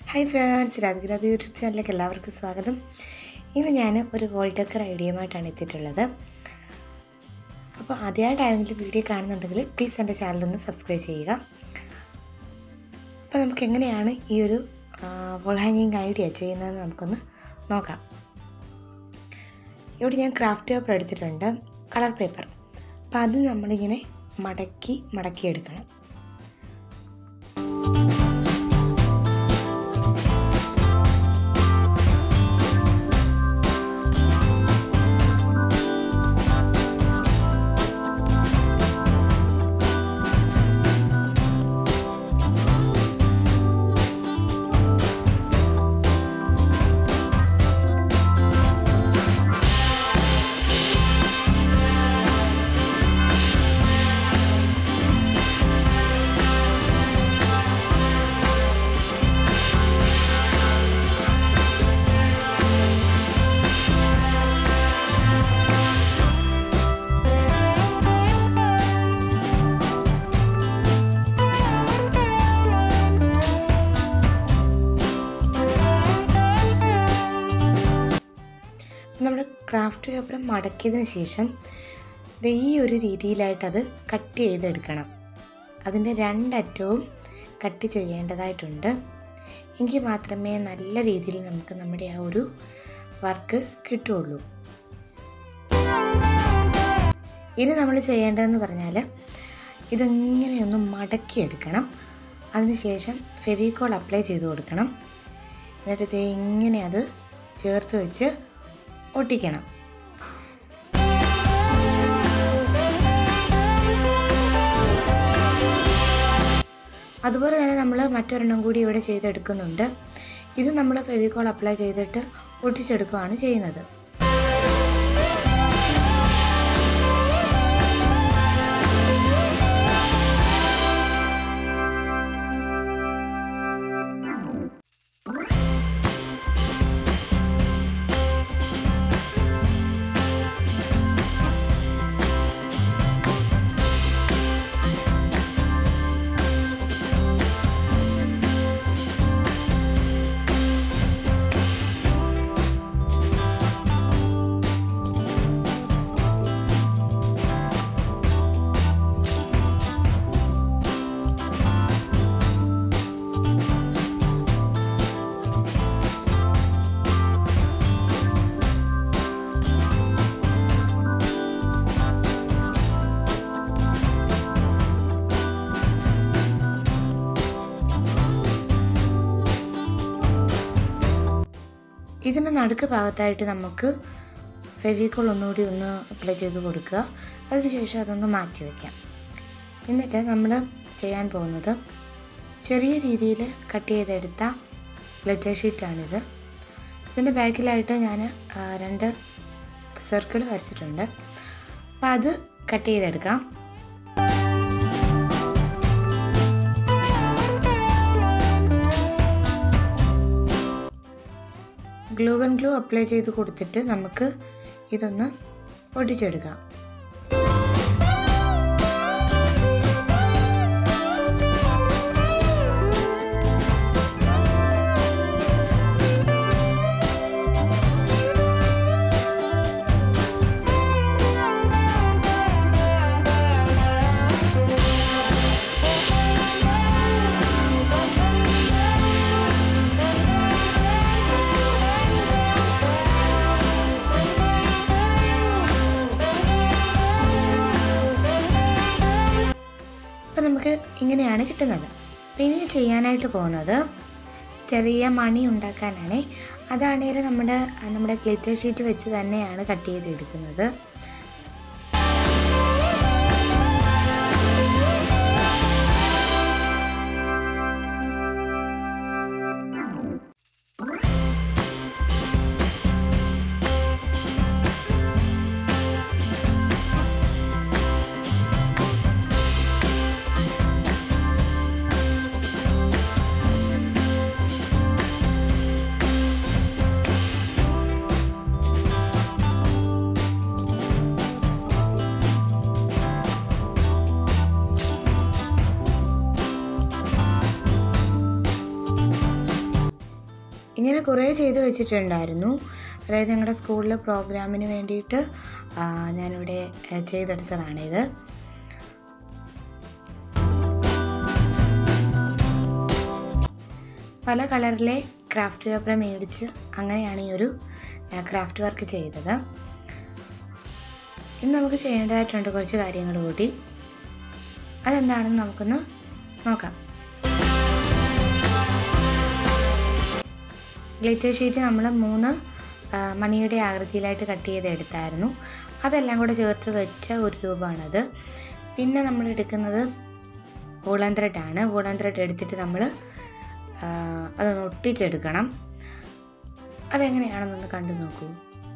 hi friends രാധികരാധ YouTube ചാനലിലേക്ക് എല്ലാവർക്കും സ്വാഗതം ഇന്ന് ഞാൻ ഒരു വോൾ ഡെക്കർ ഐഡിയയുമായിട്ടാണ് എത്തിയിട്ടുള്ളത് അപ്പോൾ ആദ്യമായിട്ട് ആരെങ്കിലും വീഡിയോ കാണുന്നുണ്ടെങ്കിൽ പ്ലീസ് എൻ്റെ ചാനലൊന്ന് സബ്സ്ക്രൈബ് ചെയ്യുക അപ്പോൾ നമുക്ക് എങ്ങനെയാണ് ഈ ഒരു വോൾ ഹാങ്ങിങ് ഐഡിയ ചെയ്യുന്നതെന്ന് നമുക്കൊന്ന് നോക്കാം ഇവിടെ ഞാൻ ക്രാഫ്റ്റ് പേപ്പർ എടുത്തിട്ടുണ്ട് കളർ പേപ്പർ അപ്പോൾ അത് നമ്മളിങ്ങനെ മടക്കി മടക്കി എടുക്കണം നമ്മുടെ ക്രാഫ്റ്റ് പേപ്പർ മടക്കിയതിന് ശേഷം ദേ ഈ ഒരു രീതിയിലായിട്ട് അത് കട്ട് ചെയ്തെടുക്കണം അതിൻ്റെ രണ്ടറ്റവും കട്ട് ചെയ്യേണ്ടതായിട്ടുണ്ട് എങ്കിൽ മാത്രമേ നല്ല രീതിയിൽ നമുക്ക് നമ്മുടെ ആ ഒരു വർക്ക് കിട്ടുള്ളൂ ഇനി നമ്മൾ ചെയ്യേണ്ടതെന്ന് പറഞ്ഞാൽ ഇതെങ്ങനെയൊന്ന് മടക്കിയെടുക്കണം അതിനുശേഷം ഫെവിക്കോൾ അപ്ലൈ ചെയ്ത് കൊടുക്കണം എന്നിട്ട് ഇത് ഇങ്ങനെ അത് ചേർത്ത് വെച്ച് ഒട്ടിക്കണം അതുപോലെ തന്നെ നമ്മൾ മറ്റൊരെണ്ണം കൂടി ഇവിടെ ചെയ്തെടുക്കുന്നുണ്ട് ഇത് നമ്മൾ ഫെവിക്കോൾ അപ്ലൈ ചെയ്തിട്ട് ഒട്ടിച്ചെടുക്കുകയാണ് ചെയ്യുന്നത് ഇതിൻ്റെ നടുക്ക് ഭാഗത്തായിട്ട് നമുക്ക് ഫെവിക്കോൾ ഒന്നുകൂടി ഒന്ന് അപ്ലൈ ചെയ്ത് കൊടുക്കുക അതിനുശേഷം അതൊന്ന് മാറ്റി വയ്ക്കാം എന്നിട്ട് നമ്മൾ ചെയ്യാൻ പോകുന്നത് ചെറിയ രീതിയിൽ കട്ട് ചെയ്തെടുത്ത ലെറ്റർ ഷീറ്റാണിത് ഇതിൻ്റെ ബാക്കിലായിട്ട് ഞാൻ രണ്ട് സർക്കിൾ വരച്ചിട്ടുണ്ട് അപ്പോൾ അത് കട്ട് ചെയ്തെടുക്കാം ഗ്ലൂഗൺ ഗ്ലൂ അപ്ലൈ ചെയ്ത് കൊടുത്തിട്ട് നമുക്ക് ഇതൊന്ന് ഒട്ടിച്ചെടുക്കാം അപ്പം നമുക്ക് ഇങ്ങനെയാണ് കിട്ടുന്നത് അപ്പം ഇനി ചെയ്യാനായിട്ട് പോകുന്നത് ചെറിയ മണി ഉണ്ടാക്കാനാണ് അതാണെങ്കിൽ നമ്മുടെ നമ്മുടെ ഗ്ലിറ്റർ ഷീറ്റ് വെച്ച് തന്നെയാണ് കട്ട് ചെയ്തെടുക്കുന്നത് ഇങ്ങനെ കുറേ ചെയ്ത് വെച്ചിട്ടുണ്ടായിരുന്നു അതായത് ഞങ്ങളുടെ സ്കൂളിലെ പ്രോഗ്രാമിന് വേണ്ടിയിട്ട് ആ, ഞാനിവിടെ ആ, ചെയ്തെടുത്തതാണിത് പല കളറിലെ ക്രാഫ്റ്റ് പേപ്പർ മേടിച്ച് അങ്ങനെയാണ് ഈ ഒരു ക്രാഫ്റ്റ് വർക്ക് ചെയ്തത് ഇന്ന് നമുക്ക് ചെയ്യേണ്ടതായിട്ടുണ്ട് കുറച്ച് കാര്യങ്ങൾ കൂടി അതെന്താണെന്ന് നമുക്കൊന്ന് നോക്കാം ഗ്ലിറ്റർ ഷീറ്റ് നമ്മൾ മൂന്ന് ആ, മണിയുടെ ആകൃതിയിലായിട്ട് കട്ട് ചെയ്ത് എടുത്തായിരുന്നു അതെല്ലാം കൂടെ ചേർത്ത് വെച്ച ഒരു രൂപമാണത് പിന്നെ നമ്മൾ എടുക്കുന്നത് വൂളൻ ത്രെഡാണ് വൂളൻ ത്രെഡ് എടുത്തിട്ട് നമ്മൾ അതൊന്ന് ഒട്ടിച്ചെടുക്കണം അതെങ്ങനെയാണെന്നൊന്ന് കണ്ടു നോക്കൂ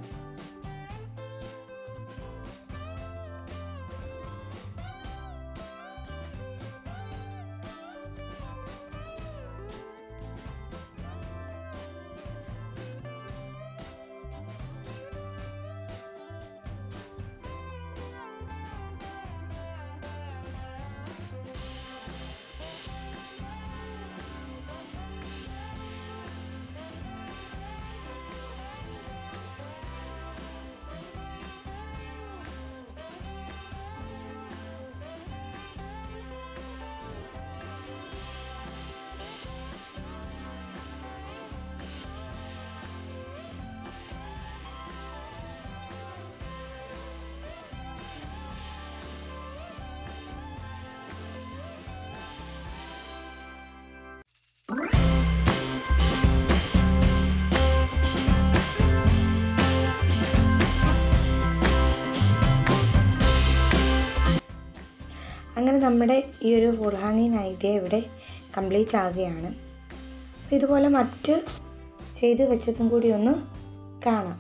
അങ്ങനെ നമ്മുടെ ഈ ഒരു ഫുൾ ഹാങ്ങിങ് ഐഡിയ ഇവിടെ കംപ്ലീറ്റ് ആകുകയാണ് അപ്പോൾ ഇതുപോലെ മറ്റ് ചെയ്ത് വെച്ചതും കൂടി ഒന്ന് കാണാം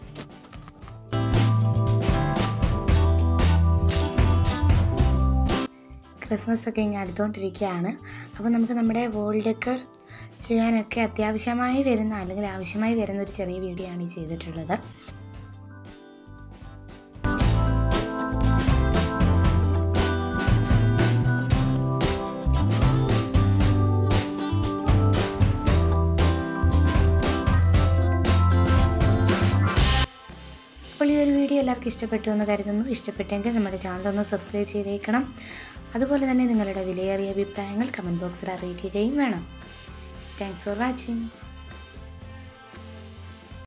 ക്രിസ്മസ് ഒക്കെ ഇങ്ങനെ അടുത്തുകൊണ്ടിരിക്കുകയാണ് അപ്പോൾ നമുക്ക് നമ്മുടെ വോൾ ഡെക്കർ ചെയ്യാനൊക്കെ അത്യാവശ്യമായി വരുന്ന അല്ലെങ്കിൽ ആവശ്യമായി വരുന്ന ഒരു ചെറിയ വീഡിയോ ആണ് ഈ ചെയ്തിട്ടുള്ളത് അപ്പോൾ ഈ ഒരു വീഡിയോ എല്ലാവർക്കും ഇഷ്ടപ്പെട്ടു എന്ന് കരുതുന്നു ഇഷ്ടപ്പെട്ടെങ്കിൽ നമ്മുടെ ചാനൽ ഒന്ന് സബ്സ്ക്രൈബ് ചെയ്തേക്കണം അതുപോലെ തന്നെ നിങ്ങളുടെ വിലയേറിയ അഭിപ്രായങ്ങൾ കമൻറ്റ് ബോക്സിൽ അറിയിക്കുകയും വേണം താങ്ക്സ് ഫോർ വാച്ചിങ്